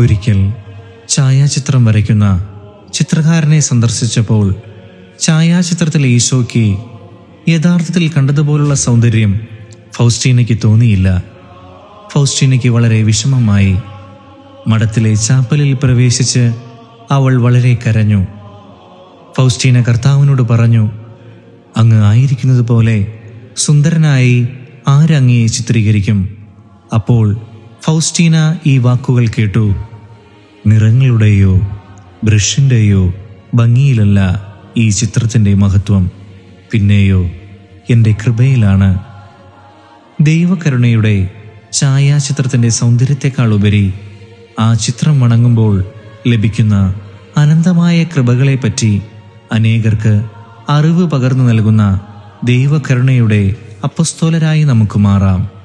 ഒരിക്കൽ ഛായാചിത്രം വരയ്ക്കുന്ന ചിത്രകാരനെ സന്ദർശിച്ചപ്പോൾ ഛായാചിത്രത്തിലെ ഈശോയ്ക്ക് യഥാർത്ഥത്തിൽ കണ്ടതുപോലുള്ള സൗന്ദര്യം ഫൗസ്റ്റീനയ്ക്ക് തോന്നിയില്ല ഫൗസ്റ്റീനയ്ക്ക് വളരെ വിഷമമായി മഠത്തിലെ ചാപ്പലിൽ പ്രവേശിച്ച് അവൾ വളരെ കരഞ്ഞു ഫൗസ്റ്റീന കർത്താവിനോട് പറഞ്ഞു അങ്ങ് ആയിരിക്കുന്നത് പോലെ സുന്ദരനായി ആരങ്ങയെ ചിത്രീകരിക്കും അപ്പോൾ ഫൗസ്റ്റീന ഈ വാക്കുകൾ കേട്ടു നിറങ്ങളുടെയോ ബ്രഷിൻ്റെയോ ഭംഗിയിലല്ല ഈ ചിത്രത്തിൻ്റെ മഹത്വം പിന്നെയോ എൻ്റെ കൃപയിലാണ് ദൈവകരുണയുടെ ഛായാചിത്രത്തിൻ്റെ സൗന്ദര്യത്തെക്കാൾ ഉപരി ആ ചിത്രം വണങ്ങുമ്പോൾ ലഭിക്കുന്ന അനന്തമായ കൃപകളെപ്പറ്റി അനേകർക്ക് അറിവ് പകർന്നു നൽകുന്ന ദൈവകരുണയുടെ അപ്പസ്തോലരായി നമുക്ക് മാറാം